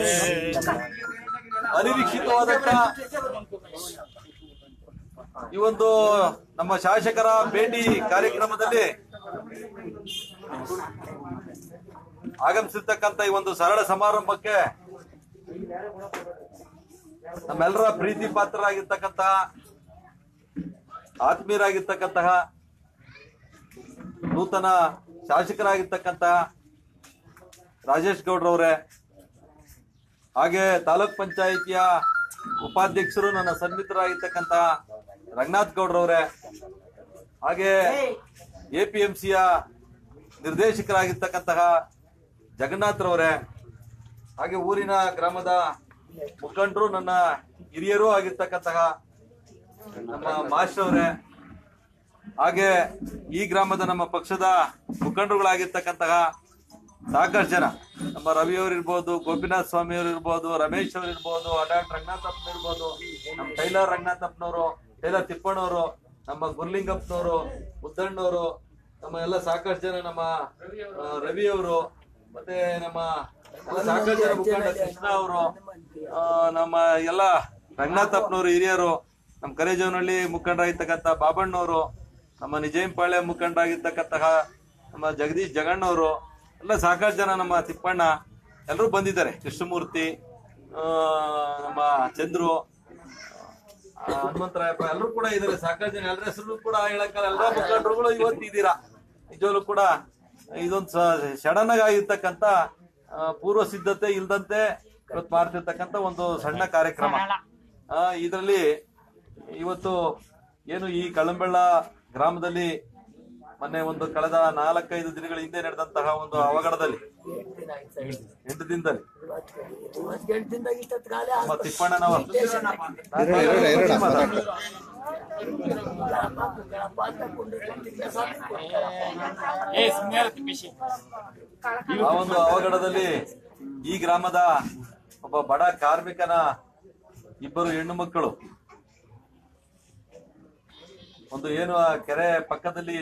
ಅನಿರೀಕ್ಷಿತವಾದಂತ ಈ ಒಂದು ನಮ್ಮ ಶಾಸಕರ ಭೇಟಿ ಕಾರ್ಯಕ್ರಮದಲ್ಲಿ ಆಗಮಿಸಿರ್ತಕ್ಕಂಥ ಈ ಒಂದು ಸರಳ ಸಮಾರಂಭಕ್ಕೆ ನಮ್ಮೆಲ್ಲರ ಪ್ರೀತಿ ಪಾತ್ರರಾಗಿರ್ತಕ್ಕಂತಹ ಆತ್ಮೀಯರಾಗಿರ್ತಕ್ಕಂತಹ ನೂತನ ಶಾಸಕರಾಗಿರ್ತಕ್ಕಂತಹ ರಾಜೇಶ್ ಗೌಡ್ರವ್ರೆ ಹಾಗೆ ತಾಲೂಕ್ ಪಂಚಾಯಿತಿಯ ಉಪಾಧ್ಯಕ್ಷರು ನನ್ನ ಸನ್ಮಿತ್ರರಾಗಿರ್ತಕ್ಕಂಥ ರಂಗನಾಥ್ ಗೌಡ್ರವ್ರೆ ಹಾಗೆ ಎಪಿಎಂಸಿಯ ನಿರ್ದೇಶಕರಾಗಿರ್ತಕ್ಕಂತಹ ಜಗನ್ನಾಥ್ ರವರೇ ಹಾಗೆ ಊರಿನ ಗ್ರಾಮದ ಮುಖಂಡರು ನನ್ನ ಹಿರಿಯರು ಆಗಿರ್ತಕ್ಕಂತಹ ನಮ್ಮ ಮಾಸ್ಟರ್ ಅವರೇ ಹಾಗೆ ಈ ಗ್ರಾಮದ ನಮ್ಮ ಪಕ್ಷದ ಮುಖಂಡರುಗಳಾಗಿರ್ತಕ್ಕಂತಹ ಸಾಕಷ್ಟು ಜನ ನಮ್ಮ ರವಿ ಅವರು ಇರ್ಬೋದು ಗೋಪಿನಾಥ್ ಸ್ವಾಮಿ ಅವರು ಇರ್ಬೋದು ರಮೇಶ್ ಅವರು ಇರ್ಬೋದು ಅಡಾಟ್ ರಂಗನಾಥಪ್ಪನ ಇರ್ಬೋದು ನಮ್ಮ ಟೈಲರ್ ರಂಗನಾಥಪ್ಪನವರು ಟೈಲರ್ ತಿಪ್ಪಣ್ಣವರು ನಮ್ಮ ಗುರ್ಲಿಂಗಪ್ಪನವರು ಮುದ್ದಣ್ಣವರು ನಮ್ಮ ಎಲ್ಲ ಸಾಕಷ್ಟು ಜನ ನಮ್ಮ ಆ, ರವಿ ಅವರು ಮತ್ತೆ ನಮ್ಮ ಎಲ್ಲ ಸಾಕಷ್ಟು ಜನ ಮುಖಂಡ ಕೃಷ್ಣ ಅವರು ಆ, ನಮ್ಮ ಎಲ್ಲ ರಂಗನಾಥಪ್ಪನವರು ಹಿರಿಯರು ನಮ್ಮ ಕರೇಜವನಹಳ್ಳಿ ಮುಖಂಡರಾಗಿರ್ತಕ್ಕಂಥ ಬಾಬಣ್ಣವರು ನಮ್ಮ ನಿಜಾಂಪಾಳ್ಯ ಮುಖಂಡರಾಗಿರ್ತಕ್ಕಂತಹ ನಮ್ಮ ಜಗದೀಶ್ ಜಗಣ್ಣವರು ಎಲ್ಲ ಸಾಕಷ್ಟು ಜನ ನಮ್ಮ ತಿಪ್ಪಣ್ಣ ಎಲ್ಲರೂ ಬಂದಿದ್ದಾರೆ ಕೃಷ್ಣಮೂರ್ತಿ ಆ, ನಮ್ಮ ಚಂದ್ರು ಆ, ಹನುಮಂತರಾಯಪ್ಪ ಎಲ್ಲರೂ ಕೂಡ ಇದ್ದಾರೆ ಸಾಕಷ್ಟು ಜನ ಎಲ್ಲರ ಹೆಸರು ಕೂಡ ಹೇಳಕ್ಕಲ್ಲ ಎಲ್ಲ ಮುಖಂಡರುಗಳು ಇವತ್ತು ಇದ್ದೀರಾ ನಿಜವಾಗ್ಲೂ ಕೂಡ ಇದೊಂದು ಸಡನ್ ಆಗಿ ಆಗಿರ್ತಕ್ಕಂಥ ಆ, ಪೂರ್ವ ಸಿದ್ಧತೆ ಇಲ್ದಂತೆ ಇವತ್ತು ಮಾಡ್ತಿರ್ತಕ್ಕಂಥ ಒಂದು ಸಣ್ಣ ಕಾರ್ಯಕ್ರಮ ಇದರಲ್ಲಿ ಇವತ್ತು ಏನು ಈ ಕಳಂಬೆಳ್ಳ ಗ್ರಾಮದಲ್ಲಿ ಮೊನ್ನೆ ಒಂದು ಕಳೆದ ನಾಲ್ಕೈದು ದಿನಗಳ ಹಿಂದೆ ನಡೆದಂತಹ ಒಂದು ಅವಘಡದಲ್ಲಿ ಎಂಟು ದಿನದಲ್ಲಿ ನಮ್ಮ ತಿಪ್ಪಣ್ಣನವರು ಆ ಒಂದು ಅವಘಡದಲ್ಲಿ ಈ ಗ್ರಾಮದ ಒಬ್ಬ ಬಡ ಕಾರ್ಮಿಕನ ಇಬ್ಬರು ಹೆಣ್ಣು ಮಕ್ಕಳು ಒಂದು ಏನು ಆ ಕೆರೆ ಪಕ್ಕದಲ್ಲಿ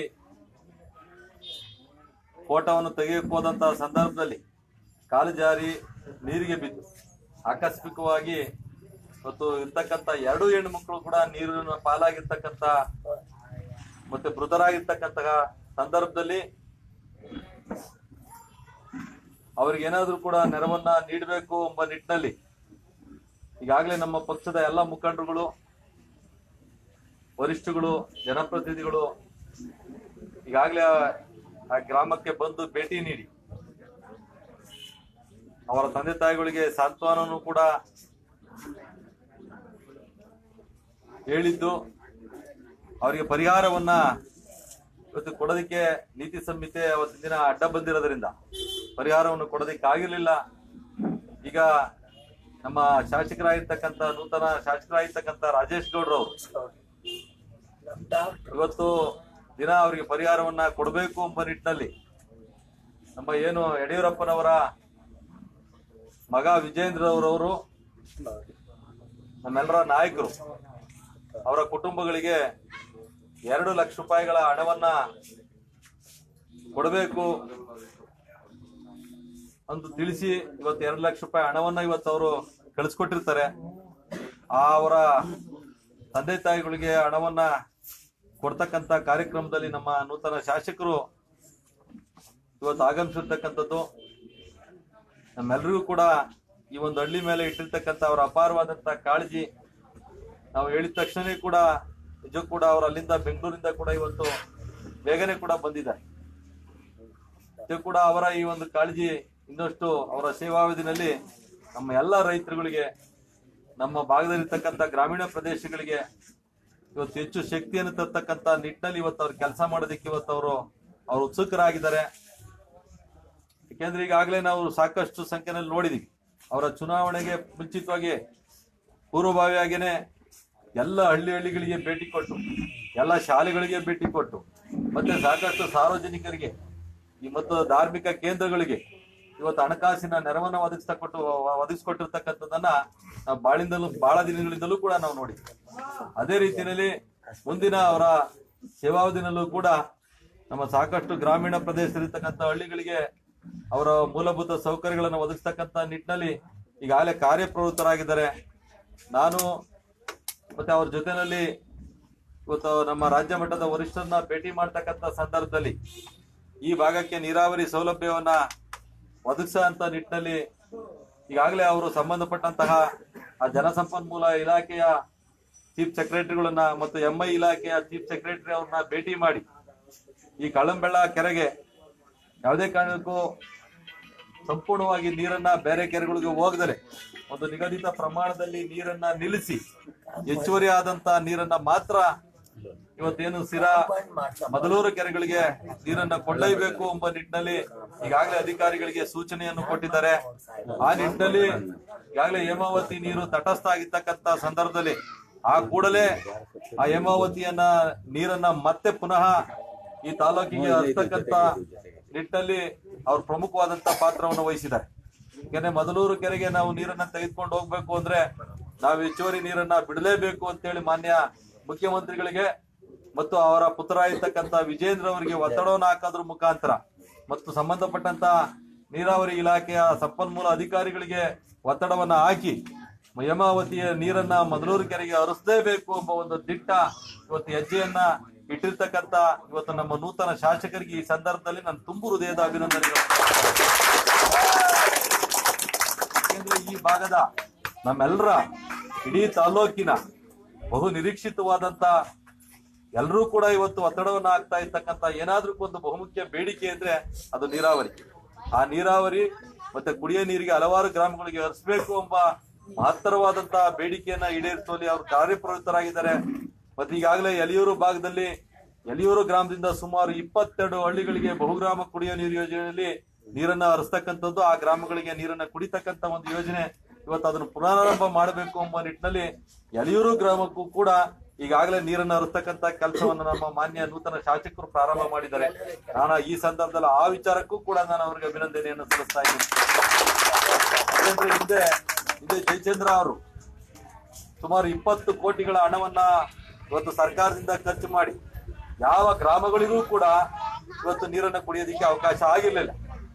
ಫೋಟೋವನ್ನು ತೆಗೆಯಕ್ಕೆ ಹೋದಂತ ಸಂದರ್ಭದಲ್ಲಿ ಕಾಲು ಜಾರಿ ನೀರಿಗೆ ಬಿದ್ದು ಆಕಸ್ಮಿಕವಾಗಿ ಇವತ್ತು ಇರ್ತಕ್ಕಂಥ ಎರಡು ಹೆಣ್ಣು ಮಕ್ಕಳು ಕೂಡ ನೀರಿನ ಪಾಲಾಗಿರ್ತಕ್ಕಂಥ ಮತ್ತೆ ಮೃತರಾಗಿರ್ತಕ್ಕಂತಹ ಸಂದರ್ಭದಲ್ಲಿ ಅವ್ರಿಗೆ ಏನಾದ್ರೂ ಕೂಡ ನೆರವನ್ನ ನೀಡಬೇಕು ಎಂಬ ನಿಟ್ಟಿನಲ್ಲಿ ಈಗಾಗಲೇ ನಮ್ಮ ಪಕ್ಷದ ಎಲ್ಲ ಮುಖಂಡರುಗಳು ವರಿಷ್ಠಗಳು ಜನಪ್ರತಿನಿಧಿಗಳು ಈಗಾಗಲೇ ಆ- ಆ ಗ್ರಾಮಕ್ಕೆ ಬಂದು ಭೇಟಿ ನೀಡಿ ಅವರ ತಂದೆ ತಾಯಿಗಳಿಗೆ ಸಾಂತ್ವನನು ಕೂಡ ಹೇಳಿದ್ದು ಅವರಿಗೆ ಪರಿಹಾರವನ್ನ ಇವತ್ತು ಕೊಡೋದಕ್ಕೆ ನೀತಿ ಸಂಹಿತೆ ಅವತ್ತಿನ ದಿನ ಅಡ್ಡ ಬಂದಿರೋದ್ರಿಂದ ಪರಿಹಾರವನ್ನು ಕೊಡೋದಕ್ಕೆ ಆಗಿರ್ಲಿಲ್ಲ ಈಗ ನಮ್ಮ ಶಾಸಕರಾಗಿರ್ತಕ್ಕಂಥ ನೂತನ ಶಾಸಕರಾಗಿರ್ತಕ್ಕಂಥ ರಾಜೇಶ್ ಗೌಡ್ರವರು ಇವತ್ತು ದಿನ ಅವರಿಗೆ ಪರಿಹಾರವನ್ನ ಕೊಡಬೇಕು ಎಂಬ ನಿಟ್ಟಿನಲ್ಲಿ ನಮ್ಮ ಏನು ಯಡಿಯೂರಪ್ಪನವರ ಮಗ ವಿಜೇಂದ್ರ ಅವರವರು ನಮ್ಮೆಲ್ಲರ ನಾಯಕರು ಅವರ ಕುಟುಂಬಗಳಿಗೆ ಎರಡು ಲಕ್ಷ ರೂಪಾಯಿಗಳ ಹಣವನ್ನ ಕೊಡಬೇಕು ಅಂತ ತಿಳಿಸಿ ಇವತ್ತು ಎರಡು ಲಕ್ಷ ರೂಪಾಯಿ ಹಣವನ್ನ ಇವತ್ತು ಅವರು ಕಳಿಸ್ಕೊಟ್ಟಿರ್ತಾರೆ ಆ ಅವರ ತಂದೆ ತಾಯಿಗಳಿಗೆ ಹಣವನ್ನ ಕೊಡ್ತಕ್ಕಂತ ಕಾರ್ಯಕ್ರಮದಲ್ಲಿ ನಮ್ಮ ನೂತನ ಶಾಸಕರು ಇವತ್ತು ಆಗಮಿಸಿರ್ತಕ್ಕಂಥದ್ದು ನಮ್ಮೆಲ್ಲರಿಗೂ ಕೂಡ ಈ ಒಂದು ಹಳ್ಳಿ ಮೇಲೆ ಇಟ್ಟಿರ್ತಕ್ಕಂಥ ಅವರ ಅಪಾರವಾದಂತ ಕಾಳಜಿ ನಾವು ಹೇಳಿದ ತಕ್ಷಣ ಕೂಡ ನಿಜ ಕೂಡ ಅವರು ಅಲ್ಲಿಂದ ಬೆಂಗಳೂರಿಂದ ಕೂಡ ಇವತ್ತು ಬೇಗನೆ ಕೂಡ ಬಂದಿದ್ದಾರೆ ಇದು ಕೂಡ ಅವರ ಈ ಒಂದು ಕಾಳಜಿ ಇನ್ನಷ್ಟು ಅವರ ಸೇವಾವಧಿನಲ್ಲಿ ನಮ್ಮ ಎಲ್ಲ ರೈತರುಗಳಿಗೆ ನಮ್ಮ ಭಾಗದಲ್ಲಿರ್ತಕ್ಕಂಥ ಗ್ರಾಮೀಣ ಪ್ರದೇಶಗಳಿಗೆ ಇವತ್ತು ಹೆಚ್ಚು ಶಕ್ತಿಯನ್ನು ತರ್ತಕ್ಕಂಥ ನಿಟ್ಟಿನಲ್ಲಿ ಇವತ್ತು ಅವ್ರು ಕೆಲಸ ಮಾಡೋದಕ್ಕೆ ಇವತ್ತು ಅವರು ಅವರು ಉತ್ಸುಕರಾಗಿದ್ದಾರೆ ಯಾಕೆಂದ್ರೆ ಈಗಾಗಲೇ ನಾವು ಸಾಕಷ್ಟು ಸಂಖ್ಯೆಯಲ್ಲಿ ನೋಡಿದೀವಿ ಅವರ ಚುನಾವಣೆಗೆ ಮುಂಚಿತವಾಗಿ ಪೂರ್ವಭಾವಿಯಾಗಿನೇ ಎಲ್ಲ ಹಳ್ಳಿ ಹಳ್ಳಿಗಳಿಗೆ ಭೇಟಿ ಕೊಟ್ಟು ಎಲ್ಲ ಶಾಲೆಗಳಿಗೆ ಭೇಟಿ ಕೊಟ್ಟು ಮತ್ತೆ ಸಾಕಷ್ಟು ಸಾರ್ವಜನಿಕರಿಗೆ ಈ ಮತ್ತು ಧಾರ್ಮಿಕ ಕೇಂದ್ರಗಳಿಗೆ ಇವತ್ತು ಹಣಕಾಸಿನ ನೆರವನ್ನ ಒದಗಿಸ್ತಕೊಟ್ಟು ಒದಗಿಸ್ಕೊಟ್ಟಿರ್ತಕ್ಕಂಥದ್ದನ್ನ ನಾವು ಬಾಳಿಂದಲೂ ಬಹಳ ದಿನಗಳಿಂದಲೂ ಕೂಡ ನಾವು ನೋಡಿದ್ವಿ ಅದೇ ರೀತಿಯಲ್ಲಿ ಮುಂದಿನ ಅವರ ಸೇವಾವಧಿನಲ್ಲೂ ಕೂಡ ನಮ್ಮ ಸಾಕಷ್ಟು ಗ್ರಾಮೀಣ ಪ್ರದೇಶದಲ್ಲಿರ್ತಕ್ಕಂಥ ಹಳ್ಳಿಗಳಿಗೆ ಅವರ ಮೂಲಭೂತ ಸೌಕರ್ಯಗಳನ್ನು ಒದಗಿಸ್ತಕ್ಕಂಥ ನಿಟ್ಟಿನಲ್ಲಿ ಈಗಾಗಲೇ ಕಾರ್ಯಪ್ರವೃತ್ತರಾಗಿದ್ದಾರೆ ನಾನು ಮತ್ತೆ ಅವ್ರ ಜೊತೆನಲ್ಲಿ ಇವತ್ತು ನಮ್ಮ ರಾಜ್ಯ ಮಟ್ಟದ ವರಿಷ್ಠರನ್ನ ಭೇಟಿ ಮಾಡ್ತಕ್ಕಂಥ ಸಂದರ್ಭದಲ್ಲಿ ಈ ಭಾಗಕ್ಕೆ ನೀರಾವರಿ ಸೌಲಭ್ಯವನ್ನ ಒದಗಿಸುವಂತ ನಿಟ್ಟಿನಲ್ಲಿ ಈಗಾಗಲೇ ಅವರು ಸಂಬಂಧಪಟ್ಟಂತಹ ಆ ಜಲಸಂಪನ್ಮೂಲ ಇಲಾಖೆಯ ಚೀಫ್ ಸೆಕ್ರೆಟರಿಗಳನ್ನ ಮತ್ತು ಎಂಐ ಇಲಾಖೆಯ ಚೀಫ್ ಸೆಕ್ರೆಟರಿ ಅವ್ರನ್ನ ಭೇಟಿ ಮಾಡಿ ಈ ಕಳಂಬೆಳ್ಳ ಕೆರೆಗೆ ಯಾವುದೇ ಕಾರಣಕ್ಕೂ ಸಂಪೂರ್ಣವಾಗಿ ನೀರನ್ನ ಬೇರೆ ಕೆರೆಗಳಿಗೆ ಹೋಗದರೆ ಒಂದು ನಿಗದಿತ ಪ್ರಮಾಣದಲ್ಲಿ ನೀರನ್ನ ನಿಲ್ಲಿಸಿ ಹೆಚ್ಚುವರಿ ಆದಂತ ನೀರನ್ನ ಮಾತ್ರ ಇವತ್ತೇನು ಸಿರಾ ಮೊದಲೂರು ಕೆರೆಗಳಿಗೆ ನೀರನ್ನ ಕೊಂಡೊಯ್ಯಬೇಕು ಎಂಬ ನಿಟ್ಟಿನಲ್ಲಿ ಈಗಾಗಲೇ ಅಧಿಕಾರಿಗಳಿಗೆ ಸೂಚನೆಯನ್ನು ಕೊಟ್ಟಿದ್ದಾರೆ ಆ ನಿಟ್ಟಿನಲ್ಲಿ ಈಗಾಗಲೇ ಹೇಮಾವತಿ ನೀರು ತಟಸ್ಥ ಆಗಿರ್ತಕ್ಕಂತ ಸಂದರ್ಭದಲ್ಲಿ ಆ ಕೂಡಲೇ ಆ ಹೇಮಾವತಿಯನ್ನ ನೀರನ್ನ ಮತ್ತೆ ಪುನಃ ಈ ತಾಲೂಕಿಗೆ ಹರಿಸ್ತಕ್ಕಂತ ನಿಟ್ಟಿನಲ್ಲಿ ಅವ್ರು ಪ್ರಮುಖವಾದಂತ ಪಾತ್ರವನ್ನು ವಹಿಸಿದ್ದಾರೆ ಯಾಕಂದ್ರೆ ಮೊದಲೂರು ಕೆರೆಗೆ ನಾವು ನೀರನ್ನ ತೆಗೆದುಕೊಂಡು ಹೋಗ್ಬೇಕು ಅಂದ್ರೆ ನಾವು ಹೆಚ್ಚುವರಿ ನೀರನ್ನ ಬಿಡಲೇಬೇಕು ಅಂತೇಳಿ ಮಾನ್ಯ ಮುಖ್ಯಮಂತ್ರಿಗಳಿಗೆ ಮತ್ತು ಅವರ ಪುತ್ರ ಇರ್ತಕ್ಕಂತ ವಿಜೇಂದ್ರ ಅವರಿಗೆ ಒತ್ತಡವನ್ನು ಹಾಕೋದ್ರ ಮುಖಾಂತರ ಮತ್ತು ಸಂಬಂಧಪಟ್ಟಂತ ನೀರಾವರಿ ಇಲಾಖೆಯ ಸಂಪನ್ಮೂಲ ಅಧಿಕಾರಿಗಳಿಗೆ ಒತ್ತಡವನ್ನ ಹಾಕಿ ಹೇಮಾವತಿಯ ನೀರನ್ನ ಮೊದಲೂರು ಕೆರೆಗೆ ಹರಿಸಲೇಬೇಕು ಎಂಬ ಒಂದು ದಿಟ್ಟ ಇವತ್ತು ಹೆಜ್ಜೆಯನ್ನ ಇಟ್ಟಿರ್ತಕ್ಕಂತ ಇವತ್ತು ನಮ್ಮ ನೂತನ ಶಾಸಕರಿಗೆ ಈ ಸಂದರ್ಭದಲ್ಲಿ ನಾನು ತುಂಬು ಹೃದಯದ ಅಭಿನಂದನೆಗಳು ಯಾಕೆಂದ್ರೆ ಈ ಭಾಗದ ನಮ್ಮೆಲ್ಲರ ಇಡೀ ತಾಲೂಕಿನ ಬಹು ನಿರೀಕ್ಷಿತವಾದಂತ ಎಲ್ಲರೂ ಕೂಡ ಇವತ್ತು ಒತ್ತಡವನ್ನು ಹಾಕ್ತಾ ಇರ್ತಕ್ಕಂತ ಏನಾದ್ರೂ ಒಂದು ಬಹುಮುಖ್ಯ ಬೇಡಿಕೆ ಇದ್ರೆ ಅದು ನೀರಾವರಿ ಆ ನೀರಾವರಿ ಮತ್ತೆ ಕುಡಿಯೋ ನೀರಿಗೆ ಹಲವಾರು ಗ್ರಾಮಗಳಿಗೆ ಹರಿಸಬೇಕು ಎಂಬ ಮಹತ್ತರವಾದಂತಹ ಬೇಡಿಕೆಯನ್ನ ಈಡೇರಿಸುವಲ್ಲಿ ಅವರು ಕಾರ್ಯಪ್ರವೃತ್ತರಾಗಿದ್ದಾರೆ ಮತ್ತೆ ಈಗಾಗಲೇ ಯಲಿಯೂರು ಭಾಗದಲ್ಲಿ ಯಲಿಯೂರು ಗ್ರಾಮದಿಂದ ಸುಮಾರು ಇಪ್ಪತ್ತೆರಡು ಹಳ್ಳಿಗಳಿಗೆ ಬಹುಗ್ರಾಮ ಕುಡಿಯೋ ನೀರು ಯೋಜನೆಯಲ್ಲಿ ನೀರನ್ನ ಹರಿಸ್ತಕ್ಕಂಥದ್ದು ಆ ಗ್ರಾಮಗಳಿಗೆ ನೀರನ್ನ ಕುಡಿತಕ್ಕಂತ ಒಂದು ಯೋಜನೆ ಇವತ್ತು ಅದನ್ನು ಪುನರಾರಂಭ ಮಾಡಬೇಕು ಎಂಬ ನಿಟ್ಟಿನಲ್ಲಿ ಯಲಿಯೂರು ಗ್ರಾಮಕ್ಕೂ ಕೂಡ ಈಗಾಗಲೇ ನೀರನ್ನ ಹರಿಸ್ತಕ್ಕಂತ ಕೆಲಸವನ್ನು ನಮ್ಮ ಮಾನ್ಯ ನೂತನ ಶಾಸಕರು ಪ್ರಾರಂಭ ಮಾಡಿದ್ದಾರೆ ನಾನು ಈ ಸಂದರ್ಭದಲ್ಲಿ ಆ ವಿಚಾರಕ್ಕೂ ಕೂಡ ನಾನು ಅವರಿಗೆ ಅಭಿನಂದನೆಯನ್ನು ಸಲ್ಲಿಸ್ತಾ ಇದ್ದೀನಿ ಯಾಕಂದ್ರೆ ಹಿಂದೆ ಹಿಂದೆ ಜಯಚಂದ್ರ ಅವರು ಸುಮಾರು ಇಪ್ಪತ್ತು ಕೋಟಿಗಳ ಹಣವನ್ನ ಇವತ್ತು ಸರ್ಕಾರದಿಂದ ಖರ್ಚು ಮಾಡಿ ಯಾವ ಗ್ರಾಮಗಳಿಗೂ ಕೂಡ ಇವತ್ತು ನೀರನ್ನು ಕುಡಿಯೋದಕ್ಕೆ ಅವಕಾಶ ಆಗಿರ್ಲಿಲ್ಲ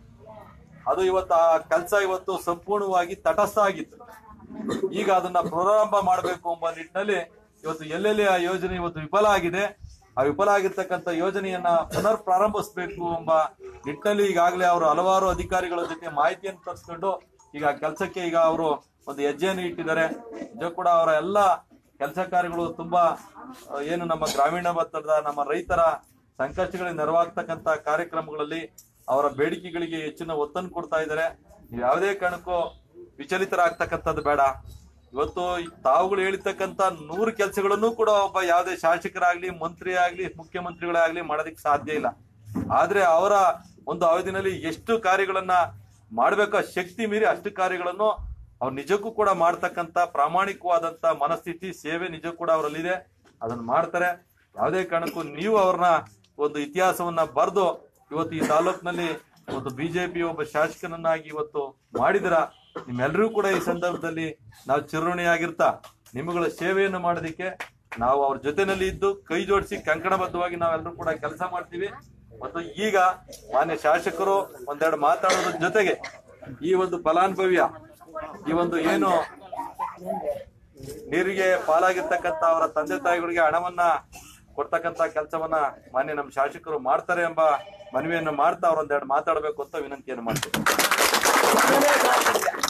ಅದು ಇವತ್ತು ಆ ಕೆಲಸ ಇವತ್ತು ಸಂಪೂರ್ಣವಾಗಿ ತಟಸ್ಥ ಆಗಿತ್ತು ಈಗ ಅದನ್ನ ಪ್ರಾರಂಭ ಮಾಡಬೇಕು ಎಂಬ ನಿಟ್ಟಿನಲ್ಲಿ ಇವತ್ತು ಎಲ್ಲೆಲ್ಲಿ ಆ ಯೋಜನೆ ಇವತ್ತು ವಿಫಲ ಆಗಿದೆ ಆ ವಿಫಲ ಆಗಿರ್ತಕ್ಕಂಥ ಯೋಜನೆಯನ್ನ ಪುನರ್ ಪ್ರಾರಂಭಿಸಬೇಕು ಎಂಬ ನಿಟ್ಟಿನಲ್ಲಿ ಈಗಾಗಲೇ ಅವರು ಹಲವಾರು ಅಧಿಕಾರಿಗಳ ಜೊತೆ ಮಾಹಿತಿಯನ್ನು ತರಿಸ್ಕೊಂಡು ಈಗ ಕೆಲಸಕ್ಕೆ ಈಗ ಅವರು ಒಂದು ಹೆಜ್ಜೆಯನ್ನು ಇಟ್ಟಿದ್ದಾರೆ ಇದು ಕೂಡ ಅವರ ಎಲ್ಲ ಕೆಲಸ ಕಾರ್ಯಗಳು ತುಂಬಾ ಆ, ಏನು ನಮ್ಮ ಗ್ರಾಮೀಣ ಮಟ್ಟದ ನಮ್ಮ ರೈತರ ಸಂಕಷ್ಟಗಳಿಗೆ ನೆರವಾಗ್ತಕ್ಕಂತ ಕಾರ್ಯಕ್ರಮಗಳಲ್ಲಿ ಅವರ ಬೇಡಿಕೆಗಳಿಗೆ ಹೆಚ್ಚಿನ ಒತ್ತನ್ನು ಕೊಡ್ತಾ ಇದ್ದಾರೆ ನೀವು ಯಾವುದೇ ಕಾರಣಕ್ಕೂ ವಿಚಲಿತರಾಗ್ತಕ್ಕಂಥದ್ದು ಬೇಡ ಇವತ್ತು ತಾವುಗಳು ಹೇಳಿರ್ತಕ್ಕಂತ ನೂರು ಕೆಲಸಗಳನ್ನು ಕೂಡ ಒಬ್ಬ ಯಾವುದೇ ಶಾಸಕರಾಗ್ಲಿ ಮಂತ್ರಿ ಆಗ್ಲಿ ಮುಖ್ಯಮಂತ್ರಿಗಳಾಗ್ಲಿ ಮಾಡೋದಕ್ಕೆ ಸಾಧ್ಯ ಇಲ್ಲ ಆದ್ರೆ ಅವರ ಒಂದು ಅವಧಿನಲ್ಲಿ ಎಷ್ಟು ಕಾರ್ಯಗಳನ್ನ ಮಾಡ್ಬೇಕೋ ಶಕ್ತಿ ಮೀರಿ ಅಷ್ಟು ಕಾರ್ಯಗಳನ್ನು ಅವ್ರು ನಿಜಕ್ಕೂ ಕೂಡ ಮಾಡ್ತಕ್ಕಂತ ಪ್ರಾಮಾಣಿಕವಾದಂತ ಮನಸ್ಥಿತಿ ಸೇವೆ ನಿಜಕ್ಕೂ ಕೂಡ ಅವರಲ್ಲಿದೆ ಅದನ್ನ ಮಾಡ್ತಾರೆ ಯಾವುದೇ ಕಾರಣಕ್ಕೂ ನೀವು ಅವ್ರನ್ನ ಒಂದು ಇತಿಹಾಸವನ್ನ ಬರೆದು ಇವತ್ತು ಈ ತಾಲೂಕಿನಲ್ಲಿ ಒಂದು ಬಿಜೆಪಿ ಒಬ್ಬ ಶಾಸಕನನ್ನಾಗಿ ಇವತ್ತು ಮಾಡಿದಿರ ನಿಮ್ಮೆಲ್ಲರೂ ಕೂಡ ಈ ಸಂದರ್ಭದಲ್ಲಿ ನಾವು ಚಿರುಣಿಯಾಗಿರ್ತಾ ನಿಮ್ಮಗಳ ಸೇವೆಯನ್ನು ಮಾಡೋದಕ್ಕೆ ನಾವು ಅವ್ರ ಜೊತೆನಲ್ಲಿ ಇದ್ದು ಕೈ ಜೋಡಿಸಿ ಕಂಕಣಬದ್ಧವಾಗಿ ನಾವೆಲ್ಲರೂ ಕೂಡ ಕೆಲಸ ಮಾಡ್ತೀವಿ ಮತ್ತು ಈಗ ಮಾನ್ಯ ಶಾಸಕರು ಒಂದೆರಡು ಮಾತಾಡೋದ್ರ ಜೊತೆಗೆ ಈ ಒಂದು ಫಲಾನುಭವಿಯ ಈ ಒಂದು ಏನು ನೀರಿಗೆ ಪಾಲಾಗಿರ್ತಕ್ಕಂತ ಅವರ ತಂದೆ ತಾಯಿಗಳಿಗೆ ಹಣವನ್ನ ಕೊಡ್ತಕ್ಕಂತ ಕೆಲಸವನ್ನ ಮಾನ್ಯ ನಮ್ಮ ಶಾಸಕರು ಮಾಡ್ತಾರೆ ಎಂಬ ಮನವಿಯನ್ನು ಮಾಡ್ತಾ ಅವ್ರೊಂದೆರಡು ಮಾತಾಡಬೇಕು ಅಂತ ವಿನಂತಿಯನ್ನು ಮಾಡ್ತೀನಿ